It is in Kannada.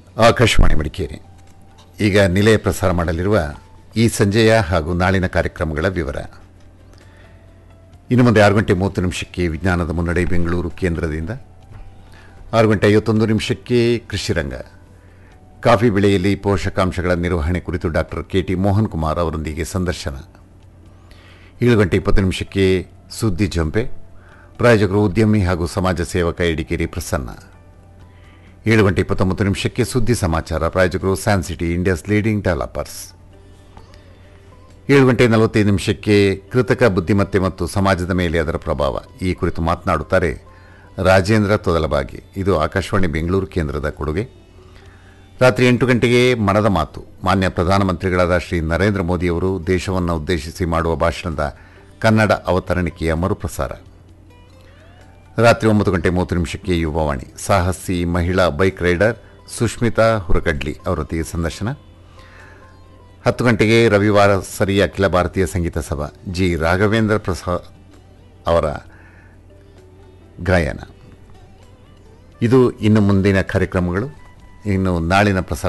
ಆಕಾಶವಾಣಿ ಮಡಿಕೇರಿ ಈಗ ನಿಲಯ ಪ್ರಸಾರ ಮಾಡಲಿರುವ ಈ ಸಂಜೆಯ ಹಾಗೂ ನಾಳಿನ ಕಾರ್ಯಕ್ರಮಗಳ ವಿವರ ಇನ್ನು ಮುಂದೆ ಆರು ಗಂಟೆ ಮೂವತ್ತು ನಿಮಿಷಕ್ಕೆ ವಿಜ್ಞಾನದ ಮುನ್ನಡೆ ಬೆಂಗಳೂರು ಕೇಂದ್ರದಿಂದ ಆರು ಗಂಟೆ ಐವತ್ತೊಂದು ನಿಮಿಷಕ್ಕೆ ಕೃಷಿರಂಗ ಕಾಫಿ ಬೆಳೆಯಲ್ಲಿ ಪೋಷಕಾಂಶಗಳ ನಿರ್ವಹಣೆ ಕುರಿತು doctor K T Mohan Kumar ಅವರೊಂದಿಗೆ ಸಂದರ್ಶನ ಏಳು ಗಂಟೆ ಇಪ್ಪತ್ತು ನಿಮಿಷಕ್ಕೆ ಸುದ್ದಿ ಜಂಪೆ ಪ್ರಾಯೋಜಕರು ಉದ್ಯಮಿ ಹಾಗೂ ಸಮಾಜ ಸೇವಕ ಎಡಿಕೇರಿ ಪ್ರಸನ್ನ ಏಳು ಗಂಟೆ ಇಪ್ಪತ್ತೊಂಬತ್ತು ನಿಮಿಷಕ್ಕೆ ಸುದ್ದಿ ಸಮಾಚಾರ ಪ್ರಾಯೋಜಕರು San City India's leading developers ಏಳು ಗಂಟೆ ನಲವತ್ತೈದು ನಿಮಿಷಕ್ಕೆ ಕೃತಕ ಬುದ್ಧಿಮತ್ತೆ ಮತ್ತು ಸಮಾಜದ ಮೇಲೆ ಅದರ ಪ್ರಭಾವ ಈ ಕುರಿತು ಮಾತನಾಡುತ್ತಾರೆ ರಾಜೇಂದ್ರ ತೊದಲಬಾಗಿ ಇದು ಆಕಾಶವಾಣಿ ಬೆಂಗಳೂರು ಕೇಂದ್ರದ ಕೊಡುಗೆ ರಾತ್ರಿ ಎಂಟು ಗಂಟೆಗೆ ಮನದ ಮಾತು ಮಾನ್ಯ ಪ್ರಧಾನಮಂತ್ರಿಗಳಾದ ಶ್ರೀ ನರೇಂದ್ರ ಮೋದಿಯವರು ದೇಶವನ್ನು ಉದ್ದೇಶಿಸಿ ಮಾಡುವ ಭಾಷಣದ ಕನ್ನಡ ಅವತರಣಿಕೆಯ ಮರುಪ್ರಸಾರ ರಾತ್ರಿ ಒಂಬತ್ತು ಗಂಟೆ ಮೂವತ್ತು ನಿಮಿಷಕ್ಕೆ ಯುವವಾಣಿ ಸಾಹಸಿ ಮಹಿಳಾ ಬೈಕ್ ರೈಡರ್ ಸುಷ್ಮಿತಾ ಹುರಗಡ್ಲಿ ಅವರೊಂದಿಗೆ ಸಂದರ್ಶನ ಹತ್ತು ಗಂಟೆಗೆ ರವಿವಾರ ಸರಿ ಅಖಿಲ ಭಾರತೀಯ ಸಂಗೀತ ಸಭಾ ಜಿ ರಾಘವೇಂದ್ರ ಪ್ರಸಾದ್ ಅವರ ಗಾಯನ ಇದು ಇನ್ನು ಮುಂದಿನ ಕಾರ್ಯಕ್ರಮಗಳು ಇನ್ನು ನಾಳಿನ ಪ್ರಸಾರ